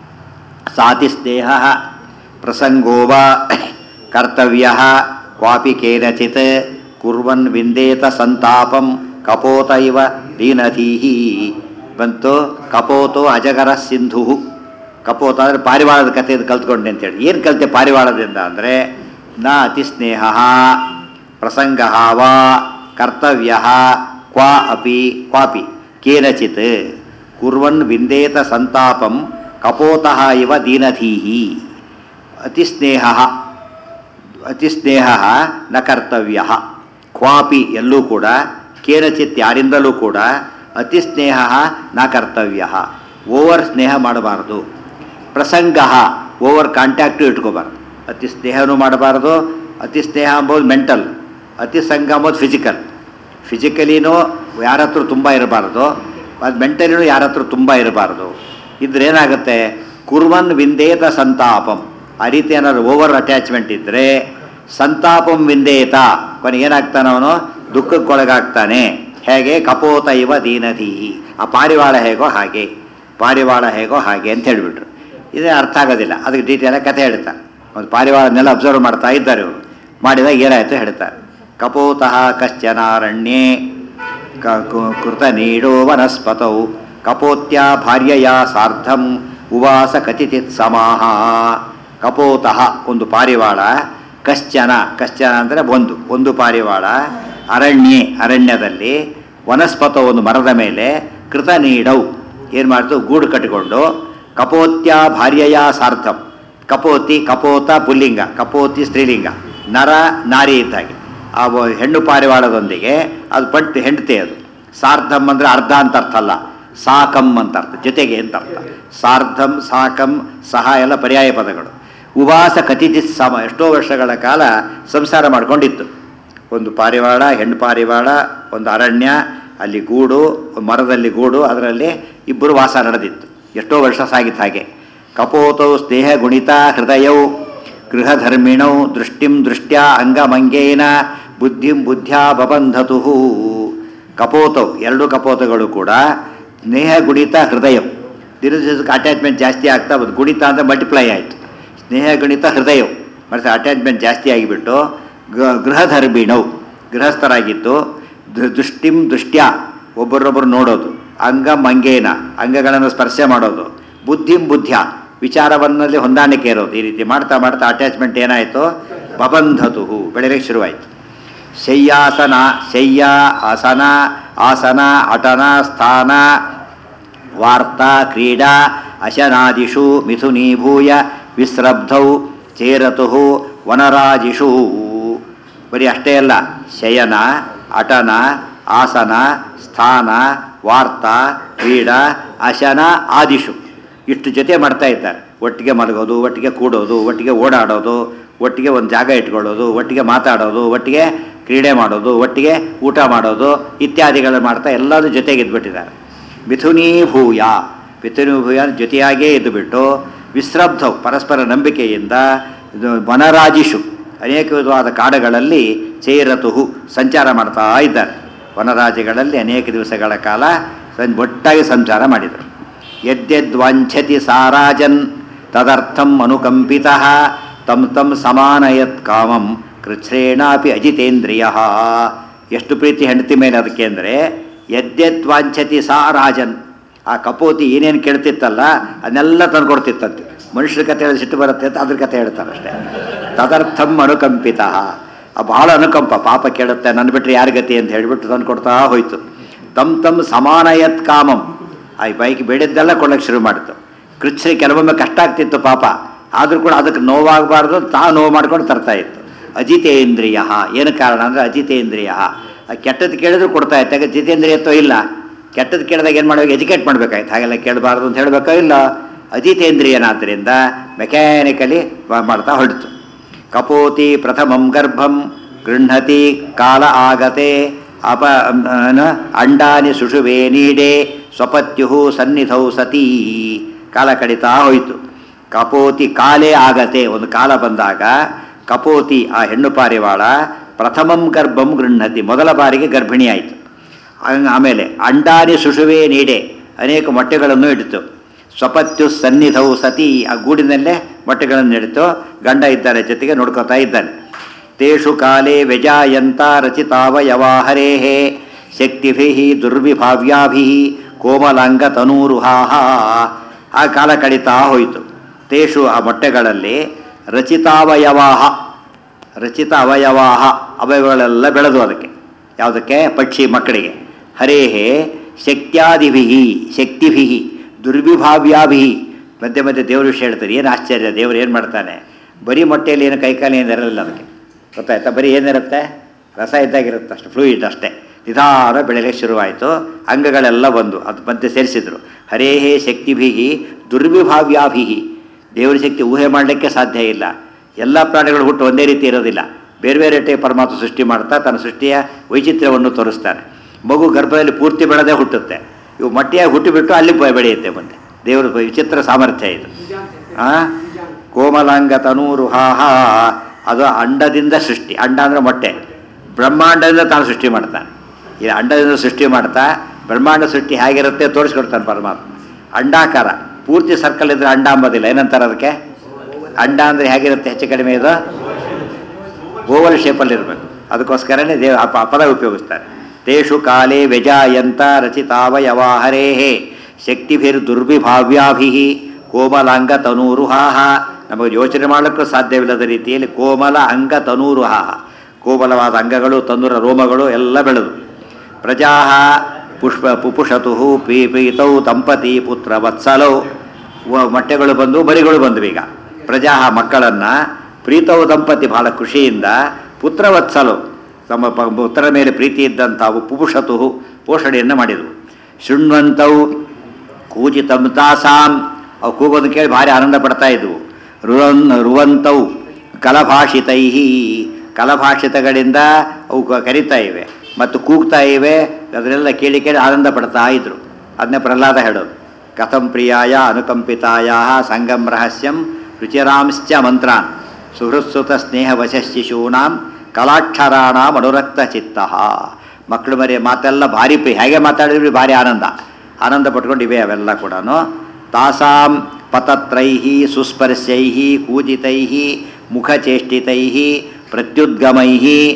ಸಾತಿ ಸ್ನೇಹ ಪ್ರಸಂಗೋವ ಕರ್ತವ್ಯ ಕ್ವಾಪಿ ಕೇನಚಿತ್ ಕುರ್ವನ್ ವಿಂದೇತ ಸಂತಾಪಂ ಕಪೋತ ಇವ ದೀನಧೀಹಿ ಬಂತು ಕಪೋತೋ ಅಜಗರ ಸಿಂಧು ಕಪೋತ ಅಂದರೆ ಪಾರಿವಾಳದ ಕಥೆಯನ್ನು ಕಲ್ತ್ಕೊಂಡೆ ಅಂತೇಳಿ ಏನು ಕಲಿತೆ ಪಾರಿವಾಳದಿಂದ ಅಂದರೆ ನ ಅತಿ ಸ್ನೇಹ ಪ್ರಸಂಗ ವಾ ಕರ್ತವ್ಯ ಕ್ವಾ ಅಪಿ ಕ್ವಾಪಿ ಕೇನಚಿತ್ ಕುರ್ವನ್ ವಿಂದೇತ ಸಂತಾಪಂ ಕಪೋತಃ ಇವ ದೀನಧೀಹಿ ಅತಿ ಸ್ನೇಹ ಅತಿ ಸ್ನೇಹ ನ ಕರ್ತವ್ಯ ಕ್ವಾಪಿ ಎಲ್ಲೂ ಕೂಡ ಕೇನಚಿತ್ ಯಾರಿಂದಲೂ ಕೂಡ ಅತಿ ಸ್ನೇಹ ನ ಕರ್ತವ್ಯ ಓವರ್ ಸ್ನೇಹ ಮಾಡಬಾರದು ಪ್ರಸಂಗ ಓವರ್ ಕಾಂಟ್ಯಾಕ್ಟು ಇಟ್ಕೋಬಾರ್ದು ಅತಿ ಸ್ನೇಹನೂ ಮಾಡಬಾರ್ದು ಅತಿ ಸ್ನೇಹ ಅಂಬೋದು ಮೆಂಟಲ್ ಅತಿ ಸಂಘ ಅಂಬೋದು ಫಿಸಿಕಲ್ ಫಿಸಿಕಲಿನೂ ಯಾರ ಹತ್ರ ತುಂಬ ಇರಬಾರ್ದು ಅದು ಮೆಂಟಲಿನೂ ಯಾರ ಹತ್ರ ತುಂಬ ಇರಬಾರ್ದು ಇದ್ರೇನಾಗುತ್ತೆ ಕುರ್ವನ್ ವಿಂದೇತ ಸಂತಾಪಂ ಆ ರೀತಿ ಏನಾದ್ರು ಓವರ್ ಅಟ್ಯಾಚ್ಮೆಂಟ್ ಇದ್ದರೆ ಸಂತಾಪಂ ವಿಂದೇತ ಕೊನೆಗೆ ಏನಾಗ್ತಾನೆ ಅವನು ದುಃಖಕ್ಕೊಳಗಾಗ್ತಾನೆ ಹೇಗೆ ಕಪೋತ ಇವ ದೀನಧೀಹಿ ಆ ಪಾರಿವಾಳ ಹೇಗೋ ಹಾಗೆ ಪಾರಿವಾಳ ಹೇಗೋ ಹಾಗೆ ಅಂತ ಹೇಳಿಬಿಟ್ರು ಇದೇ ಅರ್ಥ ಆಗೋದಿಲ್ಲ ಅದಕ್ಕೆ ಡೀಟೇಲಾಗಿ ಕಥೆ ಹೇಳ್ತಾರೆ ಒಂದು ಪಾರಿವಾಳನೆಲ್ಲ ಅಬ್ಸರ್ವ್ ಮಾಡ್ತಾ ಇದ್ದಾರೆ ಇವರು ಮಾಡಿದಾಗ ಏನಾಯಿತು ಹೇಳ್ತಾರೆ ಕಪೋತಃ ಕಶ್ಚನಾರಣ್ಯೇ ಕ- ಕು- ಕೃತ ನೀಡೋ ವನಸ್ಪತೌ ಕಪೋತ್ಯ ಭಾರ್ಯಯ ಸಾರ್ಧಂ ಉವಾಸ ಕಚಿತಿತ್ ಸಮಾಹ ಕಪೋತಃ ಒಂದು ಪಾರಿವಾಳ ಕಶ್ಚನ ಕಶ್ಚನ ಅಂದರೆ ಒಂದು ಒಂದು ಪಾರಿವಾಳ ಅರಣ್ಯೆ ಅರಣ್ಯದಲ್ಲಿ ವನಸ್ಪತ ಒಂದು ಮರದ ಮೇಲೆ ಕೃತ ನೀಡವು ಏನು ಮಾಡ್ತು ಗೂಡು ಕಟ್ಟಿಕೊಂಡು ಕಪೋತ್ಯ ಭಾರ್ಯಯ ಸಾರ್ಥಂ ಕಪೋತಿ ಕಪೋತ ಪುಲ್ಲಿಂಗ ಕಪೋತಿ ಸ್ತ್ರೀಲಿಂಗ ನರ ನಾರಿ ಇದ್ದಾಗೆ ಆ ವ- ಹೆಣ್ಣು ಪಾರಿವಾಳದೊಂದಿಗೆ ಅದು ಪಟ್ಟು ಹೆಂಡತಿ ಅದು ಸಾರ್ಧಂ ಅಂದರೆ ಅರ್ಧ ಅಂತ ಅರ್ಥ ಅಲ್ಲ ಸಾಕಂ ಅಂತ ಅರ್ಥ ಜೊತೆಗೆ ಅಂತ ಅರ್ಥ ಸಾರ್ಧಂ ಸಾಕಂ ಸಹ ಎಲ್ಲ ಪರ್ಯಾಯ ಪದಗಳು ಉವಾಸ ಕತಿಥಿ ಸಮ ಎಷ್ಟೋ ವರ್ಷಗಳ ಕಾಲ ಸಂಸಾರ ಮಾಡ್ಕೊಂಡಿತ್ತು ಒಂದು ಪಾರಿವಾಳ ಹೆಣ್ಣು ಪಾರಿವಾಳ ಒಂದು ಅರಣ್ಯ ಅಲ್ಲಿ ಗೂಡು ಒಂದು ಮರದಲ್ಲಿ ಗೂಡು ಅದರಲ್ಲಿ ಇಬ್ಬರು ವಾಸ ನಡೆದಿತ್ತು ಎಷ್ಟೋ ವರ್ಷ ಸಾಗಿತ್ತು ಹಾಗೆ ಕಪೋತೌ ಸ್ನೇಹ ಗುಣಿತ ಹೃದಯೌ ಗೃಹಧರ್ಮಿಣೌ ದೃಷ್ಟಿಂ ದೃಷ್ಟ್ಯಾ ಅಂಗಮಂಗೇನ ಬುದ್ಧಿಂ ಬುದ್ಧ್ಯಾ ಬಬಂಧತು ಕಪೋತೌ ಎರಡು ಕಪೋತಗಳು ಕೂಡ ಸ್ನೇಹ ಗುಣಿತ ಹೃದಯಂ ದಿನದ ದಿವಸಕ್ಕೆ ಅಟ್ಯಾಚ್ಮೆಂಟ್ ಜಾಸ್ತಿ ಆಗ್ತಾ ಬಂತು ಗುಣಿತ ಅಂದರೆ ಮಲ್ಟಿಪ್ಲೈ ಆಯಿತು ಸ್ನೇಹ ಗಣಿತ ಹೃದಯವು ಮತ್ತು ಅಟ್ಯಾಚ್ಮೆಂಟ್ ಜಾಸ್ತಿ ಆಗಿಬಿಟ್ಟು ಗ- ಗೃಹಧರ್ಮಿಣವು ಗೃಹಸ್ಥರಾಗಿದ್ದು ದು- ದೃಷ್ಟಿಂ ದೃಷ್ಟ್ಯ ಒಬ್ಬರೊಬ್ಬರು ನೋಡೋದು ಅಂಗಂ ಅಂಗೇನ ಅಂಗಗಳನ್ನು ಸ್ಪರ್ಶ ಮಾಡೋದು ಬುದ್ಧಿಂ ಬುದ್ಧ್ಯ ವಿಚಾರವನ್ನಲ್ಲಿ ಹೊಂದಾಣಿಕೆ ಇರೋದು ಈ ರೀತಿ ಮಾಡ್ತಾ ಮಾಡ್ತಾ ಅಟ್ಯಾಚ್ಮೆಂಟ್ ಏನಾಯಿತು ಬಬಂಧತು ಬೆಳೆಯಲಿಕ್ಕೆ ಶುರುವಾಯಿತು ಶಯ್ಯಾಸನ ಶಯ್ಯ ಆಸನ ಆಸನ ಅಟನ ಸ್ಥಾನ ವಾರ್ತಾ ಕ್ರೀಡಾ ಅಶನಾದಿಷು ಮಿಥುನೀಭೂಯ ವಿಸ್ರಬ್ಧೌ ಚೇರತು ವನರಾಜಿಷು ಬರೀ ಅಷ್ಟೇ ಅಲ್ಲ ಶಯನ ಅಟನ ಆಸನ ಸ್ಥಾನ ವಾರ್ತಾ ಕ್ರೀಡಾ ಅಶನ ಆದಿಷು ಇಷ್ಟು ಜೊತೆ ಮಾಡ್ತಾ ಇದ್ದಾರೆ ಒಟ್ಟಿಗೆ ಮಲಗೋದು ಒಟ್ಟಿಗೆ ಕೂಡೋದು ಒಟ್ಟಿಗೆ ಓಡಾಡೋದು ಒಟ್ಟಿಗೆ ಒಂದು ಜಾಗ ಇಟ್ಕೊಳ್ಳೋದು ಒಟ್ಟಿಗೆ ಮಾತಾಡೋದು ಒಟ್ಟಿಗೆ ಕ್ರೀಡೆ ಮಾಡೋದು ಒಟ್ಟಿಗೆ ಊಟ ಮಾಡೋದು ಇತ್ಯಾದಿಗಳು ಮಾಡ್ತಾ ಎಲ್ಲದೂ ಜೊತೆಗೆ ಇದ್ಬಿಟ್ಟಿದ್ದಾರೆ ಮಿಥುನೀಭೂಯ ಮಿಥುನೀಭೂಯ ಜೊತೆಯಾಗೇ ಇದ್ದುಬಿಟ್ಟು ವಿಸ್ರಬ್ಧವು ಪರಸ್ಪರ ನಂಬಿಕೆಯಿಂದ ಇದು ವನರಾಜಿಷು ಅನೇಕ ವಿಧವಾದ ಕಾಡುಗಳಲ್ಲಿ ಚೇರತುಹು ಸಂಚಾರ ಮಾಡ್ತಾ ಇದ್ದಾರೆ ವನರಾಜಿಗಳಲ್ಲಿ ಅನೇಕ ದಿವಸಗಳ ಕಾಲ ಸಂ- ಒಟ್ಟಾಗಿ ಸಂಚಾರ ಮಾಡಿದರು ಯದ್ಯದ್ವಾಂಛತಿ ಸಾರಾಜನ್ ತದರ್ಥಂ ಅನುಕಂಪಿತ ತಂ ತಂ ಸಮಾನಯತ್ ಕಾಮಂ ಕೃಚ್ಛ್ರೇಣಾಪಿ ಅಜಿತೇಂದ್ರಿಯ ಎಷ್ಟು ಪ್ರೀತಿ ಹೆಂಡತಿ ಮೇಲೆ ಅದಕ್ಕೆ ಅಂದರೆ ಯದ್ಯದ್ವಾಂಛತಿ ಸಾ ರಾಜನ್ ಆ ಕಪೋತಿ ಏನೇನು ಕೇಳ್ತಿತ್ತಲ್ಲ ಅದನ್ನೆಲ್ಲ ತಂದ್ಕೊಡ್ತಿತ್ತಂತೆ ಮನುಷ್ಯರ ಕಥೆ ಹೇಳಿದ್ರೆ ಸಿಟ್ಟು ಬರುತ್ತೆ ಅಂತ ಅದ್ರ ಕಥೆ ಹೇಳ್ತಾರೆ ಅಷ್ಟೇ ತದರ್ಥಂ ಅನುಕಂಪಿತ ಆ ಬಹಳ ಅನುಕಂಪ ಪಾಪ ಕೇಳುತ್ತೆ ನನ್ನ ಬಿಟ್ಟರೆ ಯಾರ ಗತಿ ಅಂತ ಹೇಳಿಬಿಟ್ಟು ತಂದು ಕೊಡ್ತಾ ಹೋಯ್ತು ತಮ್ ತಮ್ ಸಮಾನಯತ್ ಕಾಮಂ ಆ ಬೈಕ್ ಬೇಡಿದ್ದೆಲ್ಲ ಕೊಡೋಕ್ಕೆ ಶುರು ಮಾಡಿತು ಕೃಚ್ಛ್ರಿ ಕೆಲವೊಮ್ಮೆ ಕಷ್ಟ ಆಗ್ತಿತ್ತು ಪಾಪ ಆದರೂ ಕೂಡ ಅದಕ್ಕೆ ನೋವಾಗಬಾರ್ದು ತಾ ನೋವು ಮಾಡ್ಕೊಂಡು ತರ್ತಾ ಇತ್ತು ಅಜಿತೇಂದ್ರಿಯ ಏನು ಕಾರಣ ಅಂದರೆ ಅಜಿತೇಂದ್ರಿಯ ಆ ಕೆಟ್ಟದ್ದು ಕೇಳಿದ್ರು ಕೊಡ್ತಾ ಇತ್ತು ಯಾಕೆ ಜಿತೇಂದ್ರಿಯತ್ವ ಇಲ್ಲ ಕೆಟ್ಟದ್ದು ಕೇಳಿದಾಗ ಏನು ಮಾಡಬೇಕು ಎಜುಕೇಟ್ ಮಾಡಬೇಕಾಯ್ತು ಹಾಗೆಲ್ಲ ಕೇಳಬಾರ್ದು ಅಂತ ಹೇಳಬೇಕೋ ಇಲ್ಲ ಅಜಿತೇಂದ್ರಿಯನಾದ್ದರಿಂದ ಮೆಕ್ಯಾನಿಕಲಿ ಮಾಡ್ತಾ ಹೊರಟಿತು ಕಪೋತಿ ಪ್ರಥಮಂ ಗರ್ಭಂ ಗೃಹತಿ ಕಾಲ ಆಗತೆ ಅಪ ಏನು? ಅಂಡಾನಿ ಸುಷುವೆ ನೀಡೆ ಸ್ವಪತ್ಯು ಸನ್ನಿಧೌ ಸತೀ ಕಾಲ ಕಡಿತಾ ಹೋಯಿತು ಕಪೋತಿ ಕಾಲೇ ಆಗತೆ ಒಂದು ಕಾಲ ಬಂದಾಗ ಕಪೋತಿ ಆ ಹೆಣ್ಣು ಪಾರಿವಾಳ ಪ್ರಥಮಂ ಗರ್ಭಂ ಗೃಹತಿ ಮೊದಲ ಬಾರಿಗೆ ಗರ್ಭಿಣಿ ಆಯಿತು ಆಮೇಲೆ ಅಂಡಾನಿ ಸುಷುವೆ ನೀಡೆ ಅನೇಕ ಮೊಟ್ಟೆಗಳನ್ನು ಇಡಿತು ಸ್ವಪತ್ಯು ಸನ್ನಿಧೌ ಸತಿ ಆ ಗೂಡಿನಲ್ಲೇ ಮೊಟ್ಟೆಗಳನ್ನು ಇಡಿತು ಗಂಡ ಇದ್ದಾರೆ ಜೊತೆಗೆ ನೋಡ್ಕೋತಾ ಇದ್ದಾನೆ ತೇಷು ಕಾಲೇ ವ್ಯಜಾಯಂತ ರಚಿತಾವಯವಾಹರೇ ಶಕ್ತಿಭಿ ದುರ್ವಿಭಾವ್ಯಾಭಿ ಕೋಮಲಾಂಗ ತನೂರುಹಾಹ ಆ ಕಾಲ ಕಡಿತಾ ಹೋಯಿತು ತೇಷು ಆ ಮೊಟ್ಟೆಗಳಲ್ಲಿ ರಚಿತಾವಯವಾಹ ರಚಿತ ಅವಯವಾಹ ಅವಯವಗಳೆಲ್ಲ ಬೆಳೆದು ಅದಕ್ಕೆ ಯಾವುದಕ್ಕೆ ಪಕ್ಷಿ ಮಕ್ಕಳಿಗೆ ಹರೇಹೇ ಶಕ್ತ್ಯಾದಿಭಿ ಶಕ್ತಿಭಿ ದುರ್ವಿಭಾವ್ಯಾಭಿ ಮಧ್ಯೆ ಮಧ್ಯೆ ದೇವರು ವಿಷಯ ಹೇಳ್ತಾರೆ ಏನು ಆಶ್ಚರ್ಯ ದೇವರು ಏನು ಮಾಡ್ತಾನೆ ಬರೀ ಮೊಟ್ಟೆಯಲ್ಲಿ ಏನು ಕೈಕಾಲು ಏನು ಇರಲಿಲ್ಲ ಅದಕ್ಕೆ ಗೊತ್ತಾಯ್ತಾ ಬರೀ ಏನಿರುತ್ತೆ ರಸ ಇದ್ದಾಗಿರುತ್ತೆ ಅಷ್ಟು ಫ್ಲೂಯಿಡ್ ಅಷ್ಟೇ ನಿಧಾನ ಬೆಳೆಯಲಿಕ್ಕೆ ಶುರುವಾಯಿತು ಅಂಗಗಳೆಲ್ಲ ಬಂದು ಅದು ಮಧ್ಯೆ ಸೇರಿಸಿದ್ರು ಹರೇಹೇ ಶಕ್ತಿಭಿ ದುರ್ವಿಭಾವ್ಯಾಭಿ ದೇವರ ಶಕ್ತಿ ಊಹೆ ಮಾಡಲಿಕ್ಕೆ ಸಾಧ್ಯ ಇಲ್ಲ ಎಲ್ಲ ಪ್ರಾಣಿಗಳು ಹುಟ್ಟು ಒಂದೇ ರೀತಿ ಇರೋದಿಲ್ಲ ಬೇರೆ ಬೇರೆ ಟೈಪ್ ಪರಮಾತ್ಮ ಸೃಷ್ಟಿ ಮಾಡ್ತಾ ತನ್ನ ಸೃಷ್ಟಿಯ ವೈಚಿತ್ರ್ಯವನ್ನು ತೋರಿಸ್ತಾನೆ ಮಗು ಗರ್ಭದಲ್ಲಿ ಪೂರ್ತಿ ಬೆಳೆದೇ ಹುಟ್ಟುತ್ತೆ ಇವು ಮಟ್ಟಿಯಾಗಿ ಹುಟ್ಟಿಬಿಟ್ಟು ಅಲ್ಲಿ ಬೆ- ಬೆಳೆಯುತ್ತೆ ಮುಂದೆ ದೇವರ ವಿಚಿತ್ರ ಸಾಮರ್ಥ್ಯ ಇದು ಆ ಕೋಮಲಾಂಗ ತನೂರು ಹಾ ಹಾ ಅದು ಅಂಡದಿಂದ ಸೃಷ್ಟಿ ಅಂಡ ಅಂದರೆ ಮೊಟ್ಟೆ ಬ್ರಹ್ಮಾಂಡದಿಂದ ತಾನು ಸೃಷ್ಟಿ ಮಾಡ್ತಾನೆ ಈ ಅಂಡದಿಂದ ಸೃಷ್ಟಿ ಮಾಡ್ತಾ ಬ್ರಹ್ಮಾಂಡ ಸೃಷ್ಟಿ ಹೇಗಿರುತ್ತೆ ತೋರಿಸ್ಕೊಡ್ತಾನೆ ಪರಮಾತ್ಮ ಅಂಡಾಕಾರ ಪೂರ್ತಿ ಸರ್ಕಲ್ ಇದ್ರೆ ಅಂಡ ಅಂಬೋದಿಲ್ಲ ಏನಂತಾರೆ ಅದಕ್ಕೆ ಅಂಡ ಅಂದರೆ ಹೇಗಿರುತ್ತೆ ಹೆಚ್ಚು ಕಡಿಮೆ ಇದು ಓವಲ್ ಶೇಪಲ್ಲಿ ಇರಬೇಕು ಅದಕ್ಕೋಸ್ಕರನೇ ದೇವ ಆ ಪ- ಪದ ಉಪಯೋಗಿಸ್ತಾರೆ ತೇಷು ಕಾಲೇ ವ್ಯಜಾಯಂತ ರಚಿತಾವಯವಾಹರೇ ಶಕ್ತಿಭಿರ್ ದುರ್ವಿಭಾವ್ಯಾಭಿ ಕೋಮಲಾಂಗ ತನೂರುಹಾಹ ನಮಗೆ ಯೋಚನೆ ಮಾಡಲಿಕ್ಕೂ ಸಾಧ್ಯವಿಲ್ಲದ ರೀತಿಯಲ್ಲಿ ಕೋಮಲ ಅಂಗ ತನೂರುಹಾಹ ಕೋಮಲವಾದ ಅಂಗಗಳು ತನುರ ರೋಮಗಳು ಎಲ್ಲ ಬೆಳೆದು ಪ್ರಜಾ ಪುಷ್ಪ ಪುಪುಷತು ಪೀ ಪೀತೌ ದಂಪತಿ ಪುತ್ರ ವತ್ಸಲೌ ವ- ಮೊಟ್ಟೆಗಳು ಬಂದು ಮರಿಗಳು ಬಂದವು ಈಗ ಪ್ರಜಾ ಮಕ್ಕಳನ್ನು ಪ್ರೀತವು ದಂಪತಿ ಬಹಳ ಖುಷಿಯಿಂದ ಪುತ್ರವತ್ಸಲು ತಮ್ಮ ಪ- ಪುತ್ರರ ಮೇಲೆ ಪ್ರೀತಿ ಇದ್ದಂಥವು ಪುಪುಷತು ಪೋಷಣೆಯನ್ನು ಮಾಡಿದವು ಶೃಣ್ವಂತವು ಕೂಜಿತಂ ತಾಸಾಂ ಅವು ಕೂಗೋದು ಕೇಳಿ ಭಾರಿ ಆನಂದ ಪಡ್ತಾ ಇದ್ವು ರುವನ್ ರುವಂತವು ಕಲಭಾಷಿತೈ ಕಲಭಾಷಿತಗಳಿಂದ ಅವು ಕ- ಕರಿತಾ ಇವೆ ಮತ್ತು ಕೂಗ್ತಾ ಇವೆ ಅದನ್ನೆಲ್ಲ ಕೇಳಿ ಕೇಳಿ ಆನಂದ ಪಡ್ತಾ ಇದ್ರು ಅದನ್ನೇ ಪ್ರಹ್ಲಾದ ಹೇಳೋದು ಕಥಂ ಪ್ರಿಯಾಯ ಅನುಕಂಪಿತಾಯ ಸಂಗಮ್ ರಹಸ್ಯಂ ರುಚಿರಾಂಶ್ಚ ಮಂತ್ರಾನ್ ಸುಹೃತ್ಸುತ ಸ್ನೇಹ ವಶಶಿಶೂನಾಂ ಕಲಾಕ್ಷರಾಣಾಂ ಅನುರಕ್ತ ಚಿತ್ತ ಮಕ್ಕಳು ಮರಿ ಮಾತೆಲ್ಲ ಭಾರಿ ಪ್ರಿಯ ಹೇಗೆ ಮಾತಾಡಿದ್ವಿ ಭಾರಿ ಆನಂದ ಆನಂದ ಪಟ್ಕೊಂಡಿವೆ ಅವೆಲ್ಲ ಕೂಡ ತಾಸಾಂ ಪತತ್ರೈ ಸುಸ್ಪರ್ಶೈ ಕೂಜಿತೈ ಮುಖಚೇಷ್ಟಿತೈ ಪ್ರತ್ಯುದ್ಗಮೈ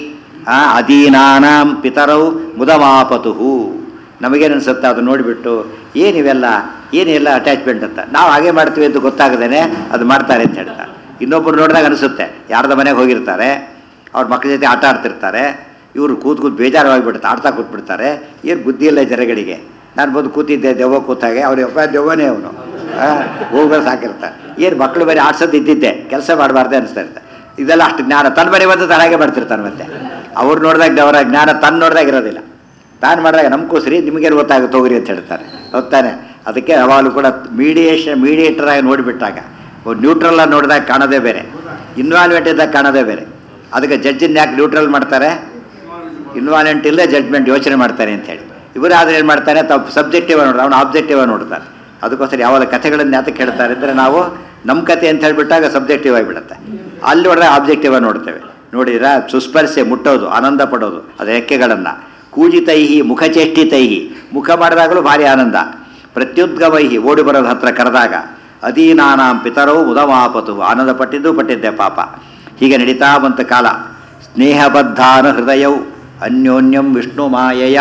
ಅಧೀನಾನಾಂ ಪಿತರೌ ಮುದಮಾಪತು ನಮಗೇನು ಅನಿಸುತ್ತೆ ಅದು ನೋಡಿಬಿಟ್ಟು ಏನಿವೆಲ್ಲ ಏನಿಲ್ಲ ಅಟ್ಯಾಚ್ಮೆಂಟ್ ಅಂತ ನಾವು ಹಾಗೆ ಮಾಡ್ತೀವಿ ಅಂತ ಗೊತ್ತಾಗದೇನೆ ಅದು ಮಾಡ್ತಾರೆ ಅಂತ ಹೇಳ್ತಾರೆ ಇನ್ನೊಬ್ಬರು ನೋಡಿದಾಗ ಅನಿಸುತ್ತೆ ಯಾರ್ದ ಮನೆಗೆ ಹೋಗಿರ್ತಾರೆ ಅವ್ರ ಮಕ್ಕಳ ಜೊತೆ ಆಟ ಆಡ್ತಿರ್ತಾರೆ ಇವರು ಕೂತ್ ಕೂತ್ ಬೇಜಾರವಾಗಿಬಿಡುತ್ತೆ ಆಡ್ತಾ ಕೂತ್ಬಿಡ್ತಾರೆ ಏನು ಬುದ್ಧಿ ಇಲ್ಲ ಜನಗಳಿಗೆ ನಾನು ಬಂದು ಕೂತಿದ್ದೆ ದೆವ್ವ ಕೂತಾಗೆ ಅವ್ರ ಒಬ್ಬ ದೆವ್ವನೇ ಅವನು ಹೋಗ್ಬಾರ ಸಾಕಿರ್ತಾರೆ ಏನು ಮಕ್ಕಳು ಬೇರೆ ಆಡ್ಸೋದು ಇದ್ದಿದ್ದೆ ಕೆಲಸ ಮಾಡಬಾರ್ದೆ ಅನಿಸ್ತಾ ಇರ್ತಾರೆ ಇದೆಲ್ಲ ಅಷ್ಟು ಜ್ಞಾನ ತನ್ನ ಬರೀ ಬಂದು ತಳಗೆ ಮಾಡ್ತಿರ್ತಾನೆ ಮತ್ತೆ ಅವ್ರು ನೋಡಿದಾಗ ದೇವರ ಜ್ಞಾನ ತನ್ನ ನೋಡಿದಾಗ ಇರೋದಿಲ್ಲ ತಾನು ಮಾಡಿದಾಗ ನಮ್ಗೋಸ್ರಿ ನಿಮಗೇನು ಗೊತ್ತಾಗುತ್ತೆ ಹೋಗ್ರಿ ಅಂತ ಹೇಳ್ತಾರೆ ಹೊತ್ತಾನೆ ಅದಕ್ಕೆ ಯಾವಾಗಲೂ ಕೂಡ ಮೀಡಿಯೇಷನ್ ಮೀಡಿಯೇಟರ್ ಆಗಿ ನೋಡಿಬಿಟ್ಟಾಗ ನ್ಯೂಟ್ರಲ್ ಆಗಿ ನೋಡಿದಾಗ ಕಾಣೋದೇ ಬೇರೆ ಇನ್ವಾಲ್ವೆಂಟ್ ಇದ್ದಾಗ ಕಾಣೋದೇ ಬೇರೆ ಅದಕ್ಕೆ ಜಡ್ಜಿನ ಯಾಕೆ ನ್ಯೂಟ್ರಲ್ ಮಾಡ್ತಾರೆ ಇನ್ವಾಲ್ವೆಂಟ್ ಇಲ್ಲದೆ ಜಡ್ಜ್ಮೆಂಟ್ ಯೋಚನೆ ಮಾಡ್ತಾರೆ ಅಂತ ಹೇಳಿ ಇವರು ಆದ್ರೆ ಏನು ಮಾಡ್ತಾನೆ ತಾವು ಸಬ್ಜೆಕ್ಟಿವ್ ನೋಡ್ತಾರೆ ಅವನು ಆಬ್ಜೆಕ್ಟಿವ್ ನೋಡ್ತಾರೆ ಅದಕ್ಕೋಸ್ಕರ ಯಾವಾಗ ಕಥೆಗಳನ್ನು ಯಾತಕ್ಕೆ ಹೇಳ್ತಾರೆ ಅಂದರೆ ನಾವು ನಮ್ಮ ಕತೆ ಅಂತ ಹೇಳ್ಬಿಟ್ಟಾಗ ಸಬ್ಜೆಕ್ಟಿವ್ ಆಗಿಬಿಡುತ್ತೆ ಅಲ್ಲಿ ನೋಡಿದ್ರೆ ಆಬ್ಜೆಕ್ಟಿವ್ ಆಗಿ ನೋಡ್ತೇವೆ ನೋಡಿದ್ರೆ ಸುಸ್ಪರ್ಶೆ ಮುಟ್ಟೋದು ಆನಂದ ಪಡೋದು ಅದು ರೆಕ್ಕೆಗಳನ್ನು ಕೂಜಿತೈಹಿ ಮುಖಚೇಷ್ಟಿತೈಹಿ ಮುಖ ಮಾಡಿದಾಗಲೂ ಭಾರಿ ಆನಂದ ಪ್ರತ್ಯುದ್ಗಮೈಹಿ ಓಡಿ ಬರೋದು ಹತ್ರ ಕರೆದಾಗ ಅಧೀನಾನಾಂ ಪಿತರವು ಉದಮಾಪತು ಆನಂದ ಪಟ್ಟಿದ್ದು ಪಟ್ಟಿದ್ದೆ ಪಾಪ ಹೀಗೆ ನಡೀತಾ ಬಂತ ಕಾಲ ಸ್ನೇಹಬದ್ಧಾನ ಹೃದಯೌ ಅನ್ಯೋನ್ಯಂ ವಿಷ್ಣು ಮಾಯಯ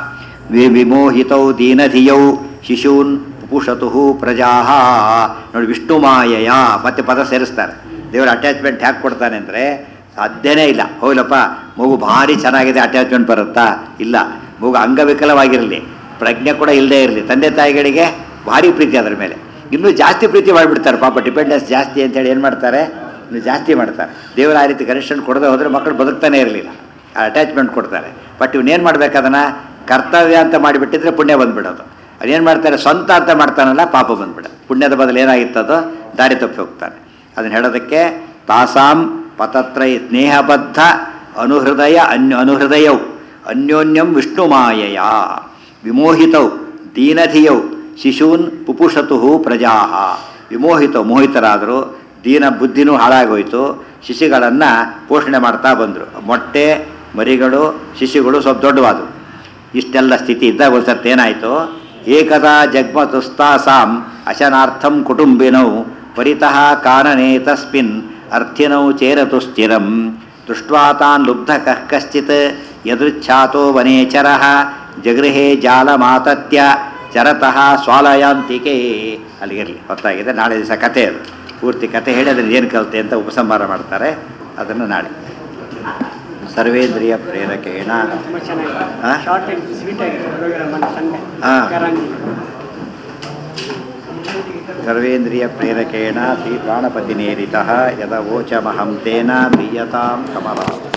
ವಿ ವಿಮೋಹಿತೌ ದೀನಧಿಯೌ ಶಿಶೂನ್ ಪುಷತು ಪ್ರಜಾ ನೋಡಿ ವಿಷ್ಣು ಮಾಯಯ ಮತ್ತೆ ಪದ ಸೇರಿಸ್ತಾರೆ ದೇವರ ಅಟ್ಯಾಚ್ಮೆಂಟ್ ಹ್ಯಾಕ್ ಕೊಡ್ತಾನೆ ಅಂದರೆ ಸಾಧ್ಯನೇ ಇಲ್ಲ ಹೋಗ್ಲಪ್ಪ ಮಗು ಭಾರಿ ಚೆನ್ನಾಗಿದೆ ಅಟ್ಯಾಚ್ಮೆಂಟ್ ಬರುತ್ತಾ ಇಲ್ಲ ಮಗು ಅಂಗವಿಕಲವಾಗಿರಲಿ ಪ್ರಜ್ಞೆ ಕೂಡ ಇಲ್ಲದೆ ಇರಲಿ ತಂದೆ ತಾಯಿಗಳಿಗೆ ಭಾರಿ ಪ್ರೀತಿ ಅದರ ಮೇಲೆ ಇನ್ನೂ ಜಾಸ್ತಿ ಪ್ರೀತಿ ಮಾಡಿಬಿಡ್ತಾರೆ ಪಾಪ ಡಿಪೆಂಡೆನ್ಸ್ ಜಾಸ್ತಿ ಅಂತೇಳಿ ಏನು ಮಾಡ್ತಾರೆ ಇನ್ನು ಜಾಸ್ತಿ ಮಾಡ್ತಾರೆ ದೇವರ ಆ ರೀತಿ ಕನೆಕ್ಷನ್ ಕೊಡದೆ ಹೋದರೆ ಮಕ್ಕಳು ಬದುಕ್ತಾನೆ ಇರಲಿಲ್ಲ ಅಟ್ಯಾಚ್ಮೆಂಟ್ ಕೊಡ್ತಾರೆ ಬಟ್ ಇವನೇನು ಮಾಡ್ಬೇಕು ಅದನ್ನು ಕರ್ತವ್ಯ ಅಂತ ಮಾಡಿಬಿಟ್ಟಿದ್ರೆ ಪುಣ್ಯ ಬಂದ್ಬಿಡೋದು ಅದೇನು ಮಾಡ್ತಾರೆ ಸ್ವಂತ ಅಂತ ಮಾಡ್ತಾನಲ್ಲ ಪಾಪ ಬಂದ್ಬಿಡೋದು ಪುಣ್ಯದ ಬದಲು ಏನಾಗಿತ್ತದೋ ದಾರಿ ತಪ್ಪಿ ಹೋಗ್ತಾನೆ ಅದನ್ನು ಹೇಳೋದಕ್ಕೆ ತಾಸಾಂ ಪತತ್ರೈ ಸ್ನೇಹಬದ್ಧ ಅನುಹೃದಯ ಅನ್ಯ ಅನುಹೃದಯೌ ಅನ್ಯೋನ್ಯಂ ವಿಷ್ಣುಮಾಯಯ ವಿಮೋಹಿತೌ ದೀನಧಿಯೌ ಶಿಶೂನ್ ಪುಪುಷತು ಪ್ರಜಾ ವಿಮೋಹಿತ ಮೋಹಿತರಾದರು ದೀನ ಬುದ್ಧಿನೂ ಹಾಳಾಗೋಯ್ತು ಶಿಶುಗಳನ್ನು ಪೋಷಣೆ ಮಾಡ್ತಾ ಬಂದರು ಮೊಟ್ಟೆ ಮರಿಗಳು ಶಿಶುಗಳು ಸ್ವಲ್ಪ ದೊಡ್ಡವಾದವು ಇಷ್ಟೆಲ್ಲ ಸ್ಥಿತಿ ಇದ್ದಾಗ ಒಂದು ಸರ್ತಿ ಏನಾಯಿತು ಏಕದಾ ಜಗ್ಮತುಸ್ತಾಸಾಂ ಅಶನಾರ್ಥಂ ಕುಟುಂಬಿನೌ ಪರಿತಃ ಕಾನನೆ ತಸ್ಮಿನ್ ಅರ್ಥಿನೌ ಚೇರತು ಸ್ಥಿರಂ ದೃಷ್ಟ್ವಾ ತಾನ್ ಲುಬ್ಧ ಕಃ ಕಶ್ಚಿತ್ ಯದೃಚ್ಛಾತೋ ವನೇಚರ ಜಗೃಹೇ ಜಾಲಮಾತತ್ಯ ಚರತಃ ಸ್ವಾಲಯಾಂತಿಕೆ ಅಲ್ಲಿಗಿರಲಿ ಹೊತ್ತಾಗಿದೆ ನಾಳೆ ದಿವಸ ಕತೆ ಅದು ಪೂರ್ತಿ ಕತೆ ಹೇಳಿ ಅದನ್ನು ಏನು ಕಲಿತೆ ಅಂತ ಉಪಸಂಹಾರ ಮಾಡ್ತಾರೆ ಅದನ್ನು ನಾಳೆ ಸರ್ವೇಂದ್ರಿಯ ಪ್ರೇರಕೇಣ ತುಂಬ ಚೆನ್ನಾಗಿದೆ ಹಾ? ಶಾರ್ಟ್ ಆ್ಯಂಡ್ ಸ್ವೀಟ್ ಆಗಿದೆ ಪ್ರೋಗ್ರಾಮ್ ಅನ್ನು ಸಂಡೆ ಹಾ. ಕರಂಗಿ ಸರ್ವೇಂದ್ರಿಯ ಪ್ರೇರಕೇಣ ಶ್ರೀ ಪ್ರಾಣಪತಿನೇರಿತಃ ಯದವೋಚಮಹಂ ತೇನ ಪ್ರೀಯತಾಂ ಕಮಲ